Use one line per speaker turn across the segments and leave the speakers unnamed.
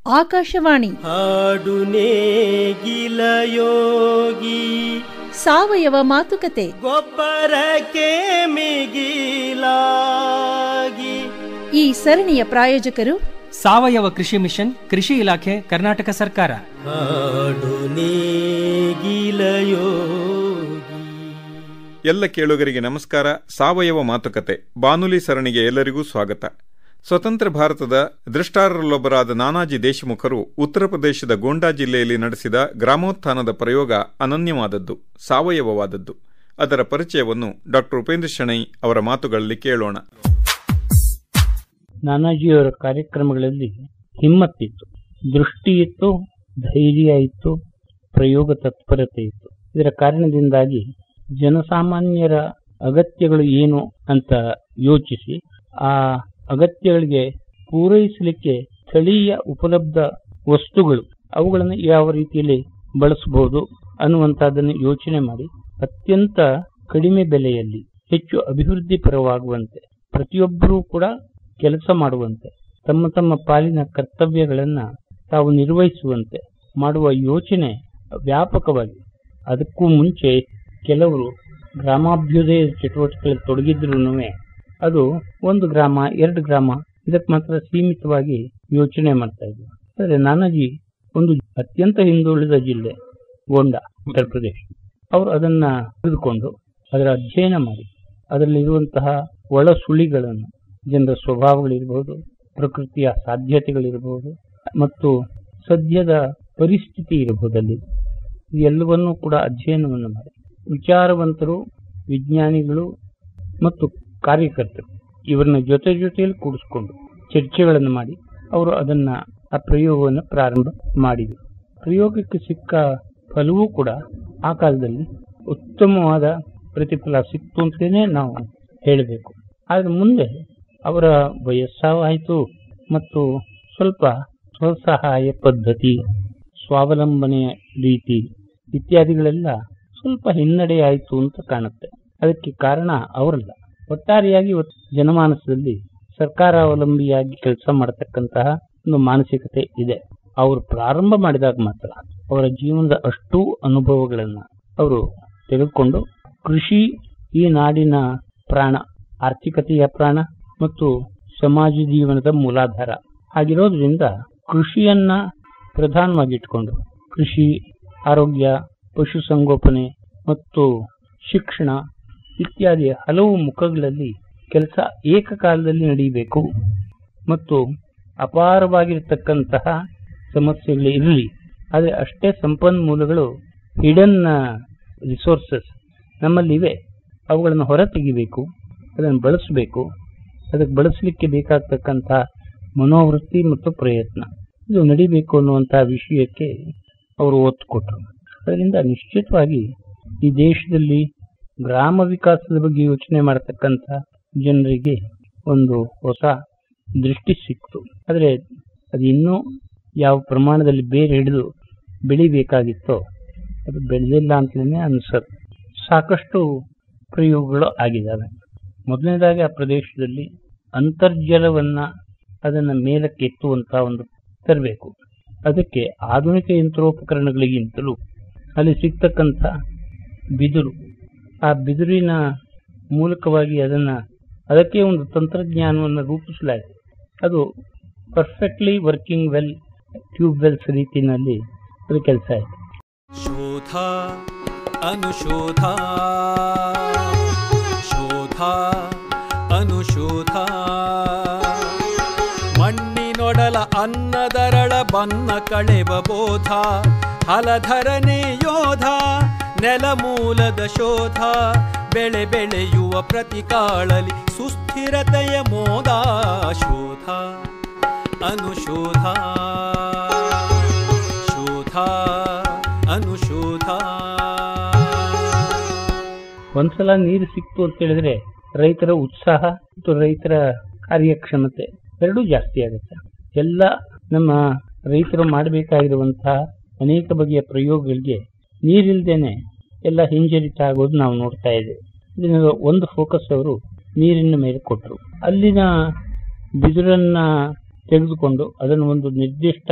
ಆಕಾಶವಾಣಿ
ಹಾಡು ನೇಗಿಲ ಯೋಗಿ
ಸಾವಯವ ಮಾತುಕತೆ
ಗೊಬ್ಬರಕ್ಕೆ ಮಿಗಿಲಾಗಿ
ಈ ಸರಣಿಯ ಪ್ರಾಯೋಜಕರು
ಸಾವಯವ ಕೃಷಿ ಮಿಷನ್ ಕೃಷಿ ಇಲಾಖೆ ಕರ್ನಾಟಕ ಸರ್ಕಾರ
ಹಾಡು ನೇಗಿಲ ಯೋಗಿ
ಎಲ್ಲ ಕೇಳುಗರಿಗೆ ನಮಸ್ಕಾರ ಸಾವಯವ ಮಾತುಕತೆ ಬಾನುಲಿ ಸರಣಿಗೆ ಎಲ್ಲರಿಗೂ ಸ್ವಾಗತ ಸ್ವತಂತ್ರ ಭಾರತದ ದೃಷ್ಟಾರರಲ್ಲೊಬ್ಬರಾದ ನಾನಾಜಿ ದೇಶಮುಖರು ಉತ್ತರ ಪ್ರದೇಶದ ಗೋಂಡಾ ಜಿಲ್ಲೆಯಲ್ಲಿ ನಡೆಸಿದ ಗ್ರಾಮೋತ್ಥಾನದ ಪ್ರಯೋಗ ಅನನ್ಯವಾದದ್ದು ಸಾವಯವವಾದದ್ದು ಅದರ ಪರಿಚಯವನ್ನು ಡಾಕ್ಟರ್ ಉಪೇಂದ್ರ ಶೆಣೈ ಅವರ ಮಾತುಗಳಲ್ಲಿ ಕೇಳೋಣ
ನಾನಾಜಿಯವರ ಕಾರ್ಯಕ್ರಮಗಳಲ್ಲಿ ಹಿಮ್ಮತ್ತಿತ್ತು ದೃಷ್ಟಿ ಇತ್ತು ಧೈರ್ಯ ಇತ್ತು ಪ್ರಯೋಗ ತತ್ಪರತೆ ಇತ್ತು ಇದರ ಕಾರಣದಿಂದಾಗಿ ಜನಸಾಮಾನ್ಯರ ಅಗತ್ಯಗಳು ಏನು ಅಂತ ಯೋಚಿಸಿ ಆ ಅಗತ್ಯಗಳಿಗೆ ಪೂರೈಸಲಿಕ್ಕೆ ಸ್ಥಳೀಯ ಉಪಲಬ್ಧ ವಸ್ತುಗಳು ಅವುಗಳನ್ನು ಯಾವ ರೀತಿಯಲ್ಲಿ ಬಳಸಬಹುದು ಅನ್ನುವಂಥದ್ದನ್ನು ಯೋಚನೆ ಮಾಡಿ ಅತ್ಯಂತ ಕಡಿಮೆ ಬೆಲೆಯಲ್ಲಿ ಹೆಚ್ಚು ಅಭಿವೃದ್ಧಿ ಪರವಾಗುವಂತೆ ಪ್ರತಿಯೊಬ್ಬರೂ ಕೂಡ ಕೆಲಸ ಮಾಡುವಂತೆ ತಮ್ಮ ತಮ್ಮ ಪಾಲಿನ ಕರ್ತವ್ಯಗಳನ್ನ ತಾವು ನಿರ್ವಹಿಸುವಂತೆ ಮಾಡುವ ಯೋಚನೆ ವ್ಯಾಪಕವಾಗಿ ಅದಕ್ಕೂ ಮುಂಚೆ ಕೆಲವರು ಗ್ರಾಮಾಭ್ಯುದಯ ಚಟುವಟಿಕೆಗಳಲ್ಲಿ ತೊಡಗಿದ್ರು ಅದು ಒಂದು ಗ್ರಾಮ ಎರಡು ಗ್ರಾಮ ಇದಕ್ಕೆ ಮಾತ್ರ ಸೀಮಿತವಾಗಿ ಯೋಚನೆ ಮಾಡ್ತಾ ಇದ್ರು ಆದರೆ ನಾನಾಜಿ ಒಂದು ಅತ್ಯಂತ ಹಿಂದುಳಿದ ಜಿಲ್ಲೆ ಗೋಂಡಾ ಉತ್ತರ ಪ್ರದೇಶ ಅವರು ಅದನ್ನ ತೆಗೆದುಕೊಂಡು ಅದರ ಅಧ್ಯಯನ ಮಾಡಿ ಅದರಲ್ಲಿರುವಂತಹ ಒಳ ಸುಳಿಗಳನ್ನು ಜನರ ಸ್ವಭಾವಗಳಿರಬಹುದು ಪ್ರಕೃತಿಯ ಸಾಧ್ಯತೆಗಳಿರಬಹುದು ಮತ್ತು ಸದ್ಯದ ಪರಿಸ್ಥಿತಿ ಇರಬಹುದು ಅಲ್ಲಿ ಎಲ್ಲವನ್ನೂ ಕೂಡ ಅಧ್ಯಯನವನ್ನು ಮಾಡಿ ವಿಚಾರವಂತರು ವಿಜ್ಞಾನಿಗಳು ಮತ್ತು ಕಾರ್ಯಕರ್ತರು ಇವರನ್ನ ಜೊತೆ ಜೊತೆಯಲ್ಲಿ ಕೂಡಿಸ್ಕೊಂಡು ಚರ್ಚೆಗಳನ್ನು ಮಾಡಿ ಅವರು ಅದನ್ನ ಆ ಪ್ರಯೋಗವನ್ನು ಪ್ರಾರಂಭ ಮಾಡಿದರು ಪ್ರಯೋಗಕ್ಕೆ ಸಿಕ್ಕ ಫಲವೂ ಕೂಡ ಆ ಕಾಲದಲ್ಲಿ ಉತ್ತಮವಾದ ಪ್ರತಿಫಲ ಸಿಕ್ತು ಅಂತಲೇ ನಾವು ಹೇಳಬೇಕು ಆದ್ರೆ ಮುಂದೆ ಅವರ ವಯಸ್ಸಾವಾಯಿತು ಮತ್ತು ಸ್ವಲ್ಪ ಸ್ವಸಹಾಯ ಪದ್ಧತಿ ಸ್ವಾವಲಂಬನೆಯ ರೀತಿ ಇತ್ಯಾದಿಗಳೆಲ್ಲ ಸ್ವಲ್ಪ ಹಿನ್ನಡೆ ಆಯಿತು ಅಂತ ಕಾಣುತ್ತೆ ಅದಕ್ಕೆ ಕಾರಣ ಅವರಲ್ಲ ಒಟ್ಟಾರೆಯಾಗಿ ಇವತ್ತು ಜನಮಾನಸದಲ್ಲಿ ಸರ್ಕಾರಾವಲಂಬಿಯಾಗಿ ಕೆಲಸ ಮಾಡತಕ್ಕಂತಹ ಒಂದು ಮಾನಸಿಕತೆ ಇದೆ ಅವರು ಪ್ರಾರಂಭ ಮಾಡಿದಾಗ ಮಾತ್ರ ಅವರ ಜೀವನದ ಅಷ್ಟೂ ಅನುಭವಗಳನ್ನ ಅವರು ತೆಗೆದುಕೊಂಡು ಕೃಷಿ ಈ ನಾಡಿನ ಪ್ರಾಣ ಆರ್ಥಿಕತೆಯ ಪ್ರಾಣ ಮತ್ತು ಸಮಾಜ ಜೀವನದ ಮೂಲಾಧಾರ ಹಾಗಿರೋದ್ರಿಂದ ಕೃಷಿಯನ್ನ ಪ್ರಧಾನವಾಗಿಟ್ಕೊಂಡು ಕೃಷಿ ಆರೋಗ್ಯ ಪಶುಸಂಗೋಪನೆ ಮತ್ತು ಶಿಕ್ಷಣ ಇತ್ಯಾದಿ ಹಲವು ಮುಖಗಳಲ್ಲಿ ಕೆಲಸ ಏಕಕಾಲದಲ್ಲಿ ನಡೆಯಬೇಕು ಮತ್ತು ಅಪಾರವಾಗಿರತಕ್ಕಂತಹ ಸಮಸ್ಯೆಗಳು ಇರಲಿ ಆದರೆ ಅಷ್ಟೇ ಸಂಪನ್ಮೂಲಗಳು ಹಿಡನ್ ರಿಸೋರ್ಸಸ್ ನಮ್ಮಲ್ಲಿವೆ ಅವುಗಳನ್ನು ಹೊರ ತೆಗಿಬೇಕು ಅದನ್ನು ಬಳಸಬೇಕು ಅದಕ್ಕೆ ಬಳಸಲಿಕ್ಕೆ ಬೇಕಾಗ್ತಕ್ಕಂಥ ಮನೋವೃತ್ತಿ ಮತ್ತು ಪ್ರಯತ್ನ ಇದು ನಡಿಬೇಕು ಅನ್ನುವಂತಹ ವಿಷಯಕ್ಕೆ ಅವರು ಒತ್ತು ಕೊಟ್ಟರು ಅದರಿಂದ ನಿಶ್ಚಿತವಾಗಿ ಈ ದೇಶದಲ್ಲಿ ಗ್ರಾಮ ವಿಕಾಸದ ಬಗ್ಗೆ ಯೋಚನೆ ಮಾಡತಕ್ಕಂಥ ಜನರಿಗೆ ಒಂದು ಹೊಸ ದೃಷ್ಟಿ ಸಿಕ್ತು ಆದರೆ ಅದು ಇನ್ನೂ ಯಾವ ಪ್ರಮಾಣದಲ್ಲಿ ಬೇರೆ ಹಿಡಿದು ಬೆಳಿಬೇಕಾಗಿತ್ತೋ ಅದು ಬೆಳೆದಿಲ್ಲ ಅಂತಲೇ ಅನ್ಸತ್ತೆ ಸಾಕಷ್ಟು ಪ್ರಯೋಗಗಳು ಆಗಿದ್ದಾವೆ ಮೊದಲನೇದಾಗಿ ಆ ಪ್ರದೇಶದಲ್ಲಿ ಅಂತರ್ಜಲವನ್ನ ಅದನ್ನ ಮೇಲಕ್ಕೆ ಎತ್ತುವಂತ ಒಂದು ತರಬೇಕು ಅದಕ್ಕೆ ಆಧುನಿಕ ಯಂತ್ರೋಪಕರಣಗಳಿಗಿಂತಲೂ ಅಲ್ಲಿ ಸಿಗ್ತಕ್ಕಂಥ ಬಿದಿರು ಆ ಬಿದಿರಿನ ಮೂಲಕವಾಗಿ ಅದನ್ನ ಅದಕ್ಕೆ ಒಂದು ತಂತ್ರಜ್ಞಾನವನ್ನು ರೂಪಿಸಲಾಯಿತು ಅದು perfectly working well tube wells ರೀತಿಯಲ್ಲಿ ಅದು ಕೆಲಸ ಆಯಿತು
ಶೋಧ ಅನುಶೋಧ ಶೋಧ ಅನುಶೋಧ ಮಣ್ಣಿನೊಡಲ ಅನ್ನದರಳ ಬನ್ನ ಕಳೆವ ಬೋಧ ಹಲಧರನೆ ಯೋಧ ನೆಲಮೂಲದ ಶೋಧ ಬೆಳೆ ಬೆಳೆಯುವ ಪ್ರತಿ ಕಾಳಲಿ ಸುಸ್ಥಿರತೆಯ ಮೋದ ಶೋಧ ಅನುಶೋಧ ಶೋಧ ಅನುಶೋಧ
ಒಂದ್ಸಲ ನೀರು ಸಿಕ್ತು ಅಂತ ಹೇಳಿದ್ರೆ ರೈತರ ಉತ್ಸಾಹ ಮತ್ತು ರೈತರ ಕಾರ್ಯಕ್ಷಮತೆ ಎರಡೂ ಜಾಸ್ತಿ ಆಗುತ್ತೆ ಎಲ್ಲ ನಮ್ಮ ರೈತರು ಮಾಡಬೇಕಾಗಿರುವಂತಹ ಅನೇಕ ಬಗೆಯ ಪ್ರಯೋಗಗಳಿಗೆ ನೀರಿಲ್ದೇನೆ ಎಲ್ಲ ಹಿಂಜರಿತ ಆಗೋದು ನಾವು ನೋಡ್ತಾ ಇದ್ದೇವೆ ಇದನ್ನ ಒಂದು ಫೋಕಸ್ ಅವರು ನೀರಿನ ಮೇಲೆ ಕೊಟ್ಟರು ಅಲ್ಲಿನ ಬಿದಿರನ್ನ ತೆಗೆದುಕೊಂಡು ಅದನ್ನು ಒಂದು ನಿರ್ದಿಷ್ಟ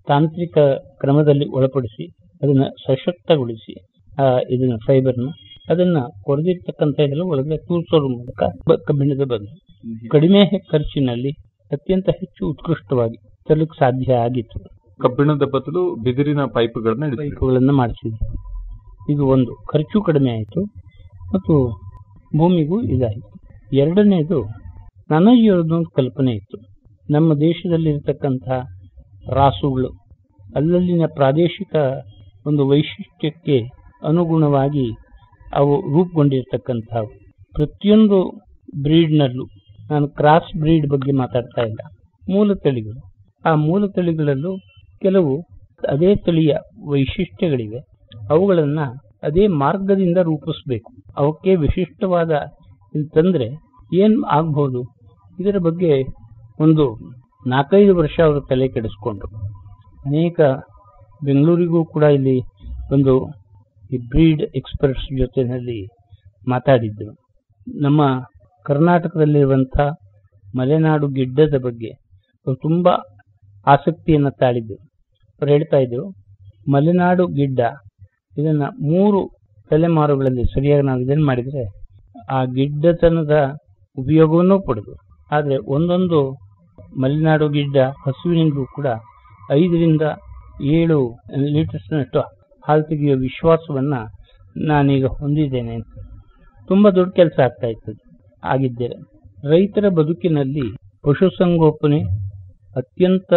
ತಾಂತ್ರಿಕ ಕ್ರಮದಲ್ಲಿ ಒಳಪಡಿಸಿ ಅದನ್ನ ಸಶಕ್ತಗೊಳಿಸಿ ಆ ಇದನ್ನ ಫೈಬರ್ನ ಅದನ್ನ ಕೊರೆದಿರ್ತಕ್ಕಂಥ ಇದೆಲ್ಲ ಒಳಗಡೆ ತೂರಿಸೋದ್ರ ಮೂಲಕ ಬ- ಕಬ್ಬಿಣದ ಬಂದು ಕಡಿಮೆ ಖರ್ಚಿನಲ್ಲಿ ಅತ್ಯಂತ ಹೆಚ್ಚು ಉತ್ಕೃಷ್ಟವಾಗಿ ತರಲಿಕ್ಕೆ ಸಾಧ್ಯ ಆಗಿತ್ತು
ಕಬ್ಬಿಣದ ಬದಲು ಬಿದಿರಿನ ಪೈಪ್ಗಳನ್ನ ಇಳಿಸಿದ್ರು
ಪೈಪುಗಳನ್ನು ಮಾಡಿಸಿದ್ವಿ ಇದು ಒಂದು ಖರ್ಚು ಕಡಿಮೆ ಆಯಿತು ಮತ್ತು ಭೂಮಿಗೂ ಇದಾಯಿತು ಎರಡನೇದು ನಾನಾಜಿಯವರದೊಂದು ಕಲ್ಪನೆ ಇತ್ತು ನಮ್ಮ ದೇಶದಲ್ಲಿರ್ತಕ್ಕಂಥ ರಾಸುಗಳು ಅಲ್ಲಲ್ಲಿನ ಪ್ರಾದೇಶಿಕ ಒಂದು ವೈಶಿಷ್ಟ್ಯಕ್ಕೆ ಅನುಗುಣವಾಗಿ ಅವು ರೂಪುಗೊಂಡಿರ್ತಕ್ಕಂಥವು ಪ್ರತಿಯೊಂದು ಬ್ರೀಡ್ನಲ್ಲೂ ನಾನು ಕ್ರಾಸ್ ಬ್ರೀಡ್ ಬಗ್ಗೆ ಮಾತಾಡ್ತಾ ಇಲ್ಲ ಮೂಲ ತಳಿಗಳು ಆ ಮೂಲ ತಳಿಗಳಲ್ಲೂ ಕೆಲವು ಅದೇ ತಳಿಯ ವೈಶಿಷ್ಟ್ಯಗಳಿವೆ ಅವುಗಳನ್ನ ಅದೇ ಮಾರ್ಗದಿಂದ ರೂಪಿಸಬೇಕು ಅವಕ್ಕೆ ವಿಶಿಷ್ಟವಾದ ತಂದ್ರೆ ಏನ್ ಆಗ್ಬಹುದು ಇದರ ಬಗ್ಗೆ ಒಂದು ನಾಲ್ಕೈದು ವರ್ಷ ಅವರು ತಲೆ ಕೆಡಿಸ್ಕೊಂಡ್ರು ಅನೇಕ ಬೆಂಗಳೂರಿಗೂ ಕೂಡ ಇಲ್ಲಿ ಒಂದು ಈ ಬ್ರೀಡ್ ಎಕ್ಸ್ಪರ್ಟ್ಸ್ ಜೊತೆನಲ್ಲಿ ಮಾತಾಡಿದ್ದು ನಮ್ಮ ಕರ್ನಾಟಕದಲ್ಲಿರುವಂಥ ಮಲೆನಾಡು ಗಿಡ್ಡದ ಬಗ್ಗೆ ಅವ್ರು ತುಂಬಾ ಆಸಕ್ತಿಯನ್ನು ತಾಳಿದ್ರು ಅವ್ರು ಹೇಳ್ತಾ ಇದ್ರು ಮಲೆನಾಡು ಗಿಡ್ಡ ಇದನ್ನ ಮೂರು ತಲೆಮಾರುಗಳಲ್ಲಿ ಸರಿಯಾಗಿ ನಾವು ಇದನ್ನ ಮಾಡಿದ್ರೆ ಆ ಗಿಡ್ಡತನದ ಉಪಯೋಗವನ್ನು ಪಡೆದು ಆದ್ರೆ ಒಂದೊಂದು ಮಲೆನಾಡು ಗಿಡ್ಡ ಹಸುವಿನಿಂದಲೂ ಕೂಡ ಐದರಿಂದ ಏಳು ಲೀಟರ್ಸ್ನಷ್ಟು ಹಾಲು ತೆಗೆಯುವ ವಿಶ್ವಾಸವನ್ನ ನಾನೀಗ ಹೊಂದಿದ್ದೇನೆ ಅಂತ ತುಂಬಾ ದೊಡ್ಡ ಕೆಲಸ ಆಗ್ತಾ ಇತ್ತು ಆಗಿದ್ದೇನೆ ರೈತರ ಬದುಕಿನಲ್ಲಿ ಪಶುಸಂಗೋಪನೆ ಅತ್ಯಂತ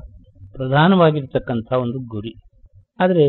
ಪ್ರಧಾನವಾಗಿರ್ತಕ್ಕಂಥ ಒಂದು ಗುರಿ ಆದರೆ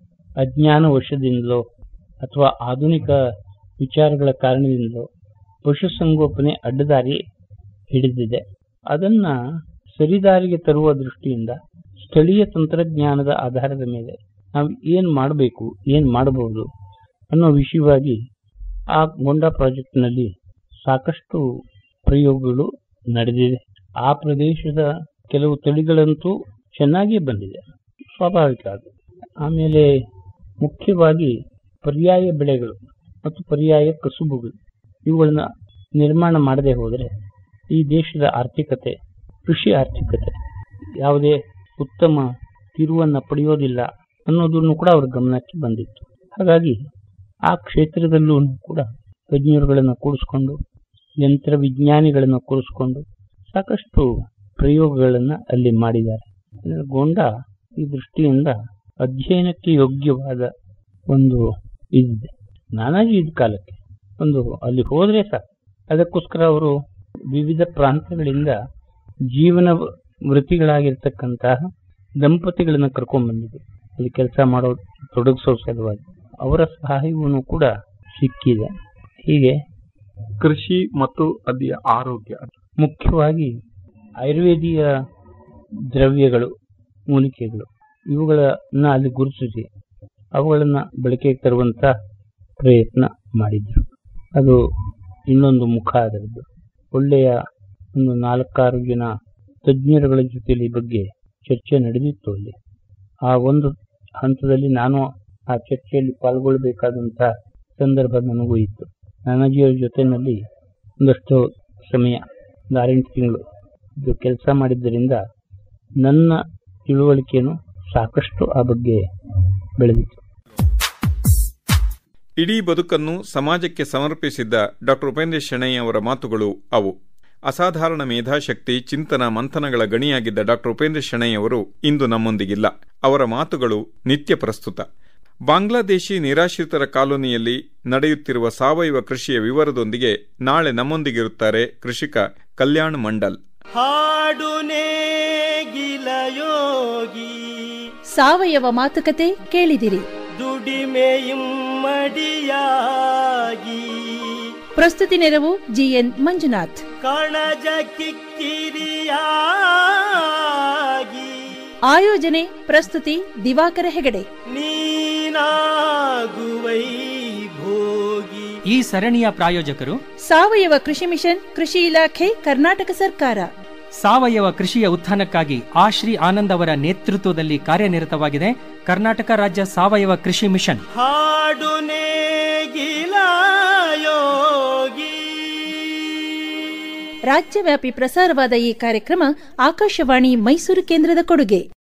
ಅಜ್ಞಾನ ವಶದಿಂದಲೋ ಅಥವಾ ಆಧುನಿಕ ವಿಚಾರಗಳ ಕಾರಣದಿಂದಲೋ ಪಶುಸಂಗೋಪನೆ ಅಡ್ಡದಾರಿ ಹಿಡಿದಿದೆ ಅದನ್ನ ಸರಿದಾರಿಗೆ ತರುವ ದೃಷ್ಟಿಯಿಂದ ಸ್ಥಳೀಯ ತಂತ್ರಜ್ಞಾನದ ಆಧಾರದ ಮೇಲೆ ನಾವು ಏನ್ ಮಾಡಬೇಕು ಏನ್ ಮಾಡಬಹುದು ಅನ್ನೋ ವಿಷಯವಾಗಿ ಆ ಗೊಂಡಾ ಪ್ರಾಜೆಕ್ಟ್ನಲ್ಲಿ ಸಾಕಷ್ಟು ಪ್ರಯೋಗಗಳು ನಡೆದಿದೆ ಆ ಪ್ರದೇಶದ ಕೆಲವು ತಳಿಗಳಂತೂ ಚೆನ್ನಾಗಿ ಬಂದಿದೆ ಸ್ವಾಭಾವಿಕ ಅದು ಆಮೇಲೆ ಮುಖ್ಯವಾಗಿ ಪರ್ಯಾಯ ಬೆಳೆಗಳು ಮತ್ತು ಪರ್ಯಾಯ ಕಸುಬುಗಳು ಇವುಗಳನ್ನ ನಿರ್ಮಾಣ ಮಾಡದೆ ಹೋದರೆ ಈ ದೇಶದ ಆರ್ಥಿಕತೆ ಕೃಷಿ ಆರ್ಥಿಕತೆ ಯಾವುದೇ ಉತ್ತಮ ತಿರುವನ್ನ ಪಡೆಯೋದಿಲ್ಲ ಅನ್ನೋದನ್ನು ಕೂಡ ಅವರ ಗಮನಕ್ಕೆ ಬಂದಿತ್ತು ಹಾಗಾಗಿ ಆ ಕ್ಷೇತ್ರದಲ್ಲೂ ಕೂಡ ತಜ್ಞರುಗಳನ್ನು ಕೂಡಿಸ್ಕೊಂಡು ಯಂತ್ರ ವಿಜ್ಞಾನಿಗಳನ್ನು ಕೂರಿಸ್ಕೊಂಡು ಸಾಕಷ್ಟು ಪ್ರಯೋಗಗಳನ್ನ ಅಲ್ಲಿ ಮಾಡಿದ್ದಾರೆ ಅಂದ್ರೆ ಗೊಂಡ ಈ ದೃಷ್ಟಿಯಿಂದ ಅಧ್ಯಯನಕ್ಕೆ ಯೋಗ್ಯವಾದ ಒಂದು ಇದಿದೆ ನಾನಾಜಿ ಇದ್ದ ಕಾಲಕ್ಕೆ ಒಂದು ಅಲ್ಲಿ ಹೋದ್ರೆ ಸಾಕು ಅದಕ್ಕೋಸ್ಕರ ಅವರು ವಿವಿಧ ಪ್ರಾಂತ್ಯಗಳಿಂದ ಜೀವನ ವೃತ್ತಿಗಳಾಗಿರ್ತಕ್ಕಂತಹ ದಂಪತಿಗಳನ್ನ ಕರ್ಕೊಂಡ್ ಬಂದಿದ್ರು ಅಲ್ಲಿ ಕೆಲಸ ಮಾಡೋ ತೊಡಗಿಸೋ ಸಲುವಾಗಿ ಅವರ ಸಹಾಯವೂ ಕೂಡ ಸಿಕ್ಕಿದೆ ಹೀಗೆ
ಕೃಷಿ ಮತ್ತು ಅದಿಯ ಆರೋಗ್ಯ
ಮುಖ್ಯವಾಗಿ ಆಯುರ್ವೇದೀಯ ದ್ರವ್ಯಗಳು ಮೂಲಿಕೆಗಳು ಇವುಗಳನ್ನ ಅಲ್ಲಿ ಗುರುತಿಸಿ ಅವುಗಳನ್ನ ಬಳಕೆಗೆ ತರುವಂತ ಪ್ರಯತ್ನ ಮಾಡಿದ್ರು ಅದು ಇನ್ನೊಂದು ಮುಖ ಅದರದ್ದು ಒಳ್ಳೆಯ ಒಂದು ನಾಲ್ಕಾರು ಜನ ತಜ್ಞರುಗಳ ಜೊತೆಲಿ ಈ ಬಗ್ಗೆ ಚರ್ಚೆ ನಡೆದಿತ್ತು ಅಲ್ಲಿ ಆ ಒಂದು ಹಂತದಲ್ಲಿ ನಾನು ಆ ಚರ್ಚೆಯಲ್ಲಿ ಪಾಲ್ಗೊಳ್ಳಬೇಕಾದಂತ ಸಂದರ್ಭ ನನಗೂ ಇತ್ತು ನಾನಾಜಿಯವರ ಜೊತೆನಲ್ಲಿ ಒಂದಷ್ಟು ಸಮಯ ಒಂದು ಆರೆಂಟು ತಿಂಗಳು ಇದು ಕೆಲಸ ಮಾಡಿದ್ದರಿಂದ ನನ್ನ ತಿಳುವಳಿಕೆಯನ್ನು ಸಾಕಷ್ಟು ಆ ಬಗ್ಗೆ ಬೆಳೆದಿತ್ತು
ಇಡೀ ಬದುಕನ್ನು ಸಮಾಜಕ್ಕೆ ಸಮರ್ಪಿಸಿದ್ದ ಡಾಕ್ಟರ್ ಉಪೇಂದ್ರ ಶೆಣೈ ಅವರ ಮಾತುಗಳು ಅವು ಅಸಾಧಾರಣ ಮೇಧಾಶಕ್ತಿ ಚಿಂತನ ಮಂಥನಗಳ ಗಣಿಯಾಗಿದ್ದ ಡಾಕ್ಟರ್ ಉಪೇಂದ್ರ ಶೆಣೈ ಅವರು ಇಂದು ನಮ್ಮೊಂದಿಗಿಲ್ಲ ಅವರ ಮಾತುಗಳು ನಿತ್ಯ ಪ್ರಸ್ತುತ ಬಾಂಗ್ಲಾದೇಶಿ ನಿರಾಶ್ರಿತರ ಕಾಲೋನಿಯಲ್ಲಿ ನಡೆಯುತ್ತಿರುವ ಸಾವಯವ ಕೃಷಿಯ ವಿವರದೊಂದಿಗೆ ನಾಳೆ ನಮ್ಮೊಂದಿಗಿರುತ್ತಾರೆ ಕೃಷಿಕ ಕಲ್ಯಾಣ್ ಮಂಡಲ್
ಹಾಡು ನೇಗಿಲ ಯೋಗಿ
ಸಾವಯವ ಮಾತುಕತೆ ಕೇಳಿದಿರಿ
ದುಡಿಮೆയും ಮಡಿಯಾಗಿ
ಪ್ರಸ್ತುತಿ ನೆರವು ಜಿಎನ್ ಮಂಜುನಾಥ್
ಕಣಜ ಕಿಕ್ಕಿರಿಯಾಗಿ
ಆಯೋಜನೆ ಪ್ರಸ್ತುತಿ ದಿವಾಕರ ಹೆಗಡೆ
ನೀನಾಗುವೈ ಭೋಗಿ
ಈ ಸರಣಿಯ ಪ್ರಾಯೋಜಕರು
ಸಾವಯವ ಕೃಷಿ ಮಿಷನ್ ಕೃಷಿ ಇಲಾಖೆ ಕರ್ನಾಟಕ ಸರ್ಕಾರ
ಸಾವಯವ ಕೃಷಿಯ ಉತ್ಥಾನಕ್ಕಾಗಿ ಆ ಶ್ರೀ ಆನಂದ್ ಅವರ ನೇತೃತ್ವದಲ್ಲಿ ಕಾರ್ಯನಿರತವಾಗಿದೆ ಕರ್ನಾಟಕ ರಾಜ್ಯ ಸಾವಯವ ಕೃಷಿ ಮಿಷನ್
ಹಾಡು ನೇಗಿಲ ಯೋಗಿ
ರಾಜ್ಯವ್ಯಾಪಿ ಪ್ರಸಾರವಾದ ಈ ಕಾರ್ಯಕ್ರಮ ಆಕಾಶವಾಣಿ ಮೈಸೂರು ಕೇಂದ್ರದ ಕೊಡುಗೆ